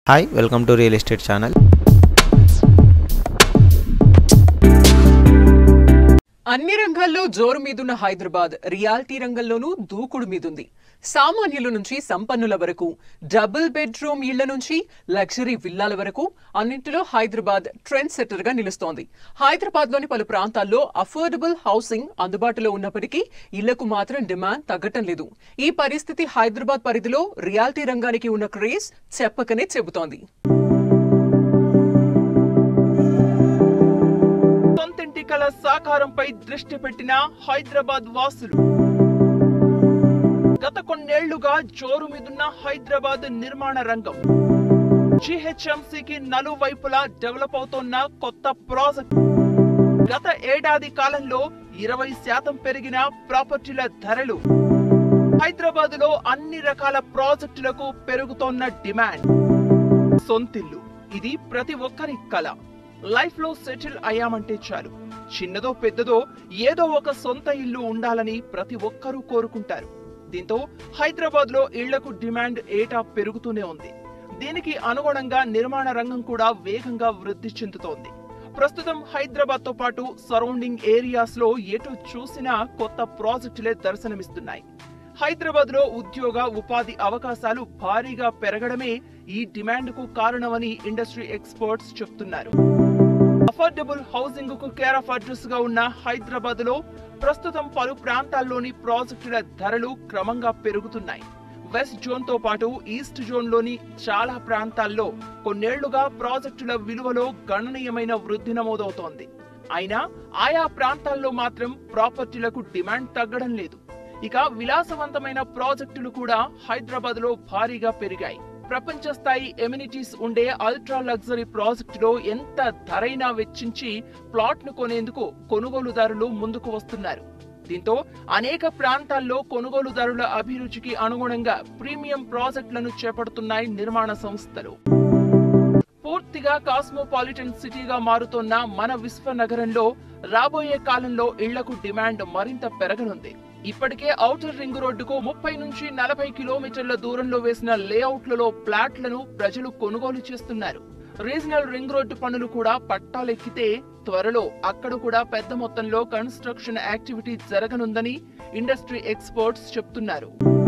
hi welcome to real estate channel అన్ని రంగాల్లో జోరు మీదున్న హైదరాబాద్ రియాలిటీ రంగంలోనూ దూకుడు మీదుంది సామాన్యుల నుంచి సంపన్నుల వరకు డబుల్ బెడ్రూమ్ ఇళ్ల నుంచి లగ్జరీ విల్లాల వరకు అన్నింటిలో హైదరాబాద్ ట్రెండ్ సెట్టర్ గా నిలుస్తోంది హైదరాబాద్ లోని పలు ప్రాంతాల్లో అఫోర్డబుల్ హౌసింగ్ అందుబాటులో ఉన్నప్పటికీ ఇళ్లకు మాత్రం డిమాండ్ తగ్గటం లేదు ఈ పరిస్థితి హైదరాబాద్ పరిధిలో రియాలిటీ రంగానికి ఉన్న క్రేజ్ చెప్పకనే చెబుతోంది సొంతింటి కల సాకారంపై దృష్టి పెట్టిన హైదరాబాద్ వాసులు గత కొన్నేళ్లుగా జోరు మీదున్న హైదరాబాద్ నిర్మాణ రంగం జిహెచ్ఎంసీకి నలువైపులా డెవలప్ అవుతోన్న కొత్త ప్రాజెక్ట్ గత ఏడాది కాలంలో ఇరవై శాతం పెరిగిన ప్రాపర్టీల ధరలు హైదరాబాద్ లో అన్ని రకాల ప్రాజెక్టులకు పెరుగుతోన్న డిమాండ్ సొంతిల్లు ఇది ప్రతి ఒక్కరి కల లైఫ్ లో సెటిల్ అయ్యామంటే చాలు చిన్నదో పెద్దదో ఏదో ఒక సొంత ఇల్లు ఉండాలని ప్రతి ఒక్కరూ కోరుకుంటారు దీంతో హైదరాబాద్ లో ఇళ్లకు డిమాండ్ ఏటా పెరుగుతూనే ఉంది దీనికి అనుగుణంగా నిర్మాణ రంగం కూడా వేగంగా వృద్ధి చెందుతోంది ప్రస్తుతం హైదరాబాద్ తో పాటు సరౌండింగ్ ఏరియాస్ లో ఎటు చూసినా కొత్త ప్రాజెక్టులే దర్శనమిస్తున్నాయి హైదరాబాద్ లో ఉద్యోగ ఉపాధి అవకాశాలు భారీగా పెరగడమే ఈ డిమాండ్ కు కారణమని ఇండస్ట్రీ ఎక్స్పర్ట్స్ చెప్తున్నారు అఫోర్డబుల్ హౌసింగ్ కు కేర్ ఆఫ్ అడ్రస్ గా ఉన్న హైదరాబాద్ లో ప్రస్తుతం పలు ప్రాంతాల్లోని ప్రాజెక్టుల ధరలు క్రమంగా పెరుగుతున్నాయి వెస్ట్ జోన్ తో పాటు ఈస్ట్ జోన్ లోని చాలా ప్రాంతాల్లో కొన్నేళ్లుగా ప్రాజెక్టుల విలువలో గణనీయమైన వృద్ధి నమోదవుతోంది అయినా ఆయా ప్రాంతాల్లో మాత్రం ప్రాపర్టీలకు డిమాండ్ తగ్గడం లేదు ఇక విలాసవంతమైన ప్రాజెక్టులు కూడా హైదరాబాద్ లో భారీగా పెరిగాయి ప్రపంచ స్థాయి ఎమ్యూనిటీస్ ఉండే అల్ట్రా లగ్జరీ ప్రాజెక్టులో ఎంత ధరైనా వెచ్చించి ప్లాట్ ను కొనేందుకు కొనుగోలుదారులు ముందుకు వస్తున్నారు దీంతో అనేక ప్రాంతాల్లో కొనుగోలుదారుల అభిరుచికి అనుగుణంగా ప్రీమియం ప్రాజెక్టులను చేపడుతున్నాయి నిర్మాణ సంస్థలు పూర్తిగా కాస్మోపాలిటన్ సిటీగా మారుతోన్న మన విశ్వ నగరంలో రాబోయే కాలంలో ఇళ్లకు డిమాండ్ మరింత పెరగనుంది ఇప్పటికే ఔటర్ రింగ్ రోడ్డుకు ముప్పై నుంచి నలభై కిలోమీటర్ల దూరంలో వేసిన లేఅవుట్లలో ప్లాట్లను ప్రజలు కొనుగోలు చేస్తున్నారు రీజనల్ రింగ్ రోడ్డు పనులు కూడా పట్టాలెక్కితే త్వరలో అక్కడ కూడా పెద్ద మొత్తంలో కన్స్ట్రక్షన్ యాక్టివిటీ జరగనుందని ఇండస్ట్రీ ఎక్స్పర్ట్స్ చెప్తున్నారు